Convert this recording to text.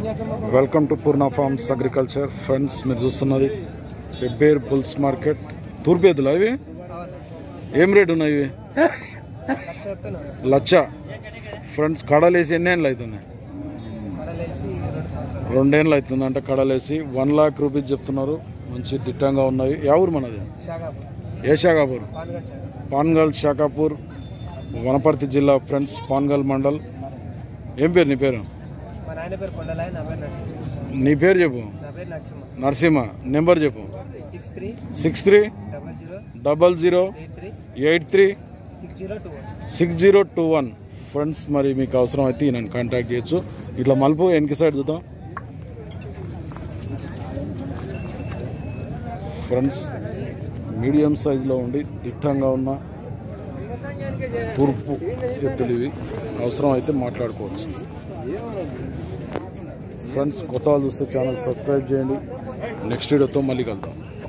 welcome to Purna farms agriculture friends మీరు చూస్తున్నది Pebbair bulls market తూర్పేదులా ఇవి ఏం రేట్ ఉన్నాయి ఇవి లచ్చ ఫ్రెండ్స్ కడలేసి ఎన్ని ఏళ్ళు అవుతున్నాయి రెండేళ్ళు అవుతుంది అంటే కడలేసి వన్ లాక్ రూపీస్ చెప్తున్నారు మంచి దిట్టంగా ఉన్నాయి యా ఊరు మనది ఏ షాకాపూర్ పాన్గల్ షాకాపూర్ వనపర్తి జిల్లా ఫ్రెండ్స్ పాన్గల్ మండల్ ఏం పేరు నీ పేరు మా నాయన పేరు కొండలాయ నా పేరు నరసింహ నీ పేరు చెప్పు నా పేరు నరసింహ నరసింహ నెంబర్ చెప్పు six three six three double zero double zero eight three eight three six zero two one six zero two one friends మరి మీకు అవసరం అయితే నన్ను కాంటాక్ట్ చేయొచ్చు ఇట్లా మలుపు వెనక సైడ్ చూద్దాం ఫ్రెండ్స్ మీడియం సైజులో ఉండి దిట్టంగా ఉన్న తూర్పు ఎత్తులు ఇవి అవసరం అయితే మాట్లాడుకోవచ్చు ఫ్రెండ్స్ కొత్త వాళ్ళు చూస్తే ఛానల్ సబ్స్క్రైబ్ చేయండి నెక్స్ట్ వీడియోతో మళ్ళీ కలుద్దాం